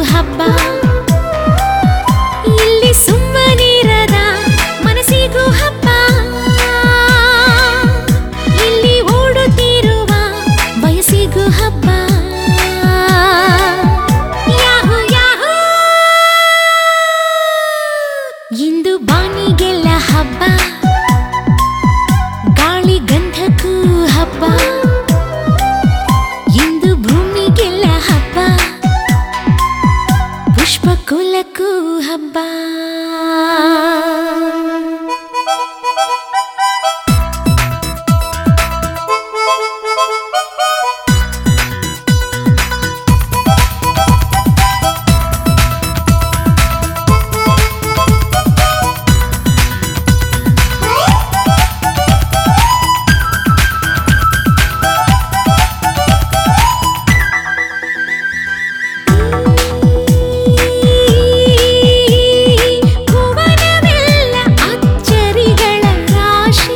ಹಬ್ಬ ಇಲ್ಲಿ ಸುಮ್ಮನಿರದ ಮನಸ್ಸಿಗೂ ಹಬ್ಬ ಇಲ್ಲಿ ಓಡುತ್ತಿರುವ ವಯಸ್ಸಿಗೂ ಹಬ್ಬ ಯಾಹು ಯಾಹು ಇಂದು ಬಾನಿಗೆಲ್ಲ ಹಬ್ಬ ಗಾಳಿ ಗಂಧಕ್ಕೂ ಹಬ್ಬ ಇಂದು ಭೂಮಿಗೆಲ್ಲ ಹಬ್ಬ ಪುಷ್ಪಕುಲಕ್ಕೂ ಹಬ್ಬ ಭುವನವೆಲ್ಲ ಅಚ್ಚರಿಗಳ ರಾಶಿ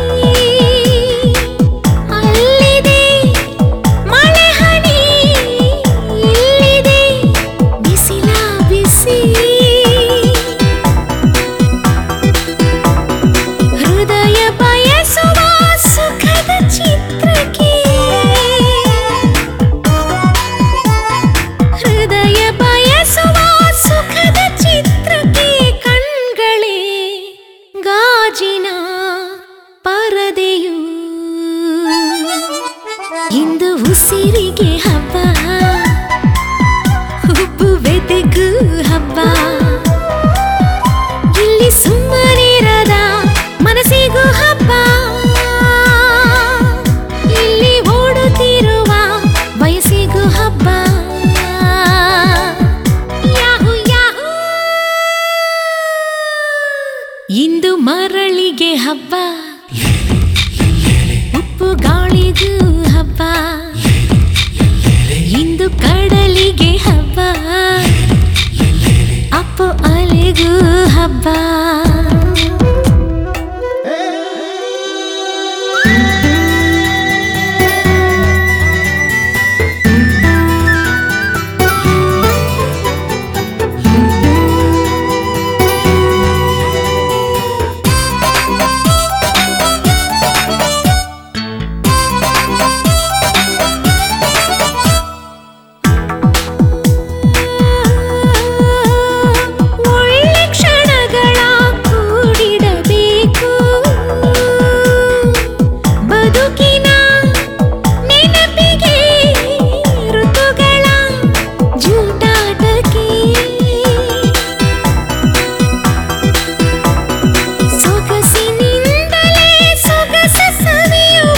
ಅಲ್ಲಿದೆ ಮಳೆ ಹನಿ ಇಲ್ಲಿದೆ ಬಿಸಿಲ ಬಿಸಿ ಹೃದಯ ಬಯಸುವ ಸುಖದ ಚಿತ್ರಕ್ಕೆ ಹೃದಯ ಬಯಸುವ ಸುಖದ ಚಿತ್ರಕ್ಕೆ ಕಣ್ಗಳೇ ಗಾಜಿನ ಪರದೆಯು ಇಂದು ಉಸಿರಿಗೆ ಹಬ್ಬ ಹುಬ್ಬುವೆದೆಗೂ ಹಬ್ಬ ಇಲ್ಲಿ ಸುಮ್ಮನಿರದ ಮನಸ್ಸಿಗೂ ಹಬ್ಬ ಇಲ್ಲಿ ಓಡುತ್ತಿರುವ ವಯಸ್ಸಿಗೂ ಹಬ್ಬ ಯಾಹು ಯಾಹು ಇಂದು ಮರಳಿಗೆ ಹಬ್ಬ ಉಪ್ಪು ಗಾಳಿಗೂ ಹಬ್ಬ ಇಂದು ಕಡಲಿಗೆ ಹಬ್ಬ ಅಪ್ಪು ಅಲೆಗೂ ಹಬ್ಬ ಒಳ್ಳೆ ಕ್ಷಣಗಳ ಕೂಡಿಡಬೇಕು ಬದುಕಿನ ನೆನಪಿಗೆ ಋತುಗಳ ಜೂಟಾಟಕ್ಕೆ ಸೊಗಸಿನಿಂದಲೇ ಸೊಗಸ ಸವಿಯುವ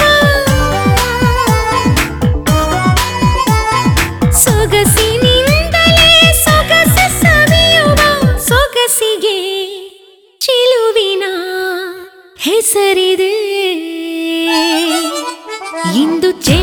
ಸೊಗಸಿನಿಂದಲೇ ಸೊಗಸ ಸವಿಯುವ ಸೊಗಸಿಗೆ ಚಿಲುವಿನ ಹೆಸರಿದೆ ಇಂದು ಚೇ